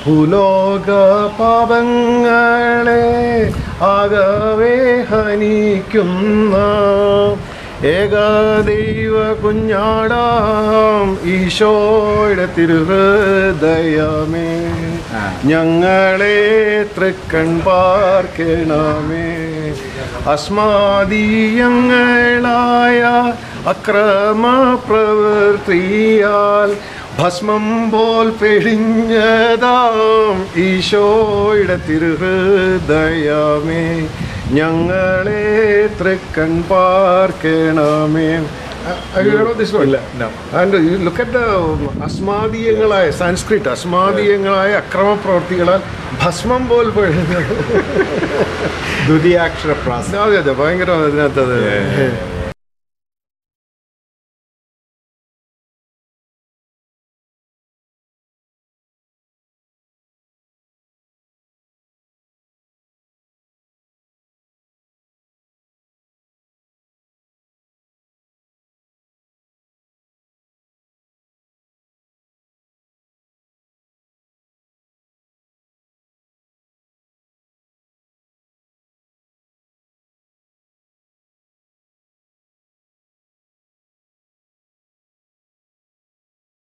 ഭൂലോക പാപങ്ങളെ ആകവേ ഹനിക്കുന്ന ഏകദൈവ കുഞ്ഞാടാം ഈശോയുടെ തിരുഹൃദയമേ ആ. ഞങ്ങളെ തൃക്കൺ പാർക്കണമേ അസ്മാദീയങ്ങളായ അക്രമ പ്രവൃത്തിയാൽ ഭസ്മം പോൽ പെഴിഞ്ഞതാം ഈശോയുടെ തിരുഹൃദയമേ ഞങ്ങളെ തൃക്കൺ പാർക്കണമേ ഇല്ല no. And you look at the അസ്മാദീയങ്ങളായ സാൻസ്ക്രിറ്റ് അസ്മാദീയങ്ങളായ അക്രമ പ്രവർത്തികളാൽ ഭസ്മം പോൽ പെഴുന്നത് ദ്വിതീയാക്ഷര പ്രാസം അതെ അതെ ഭയങ്കര അതിനകത്ത് അത് Yeah.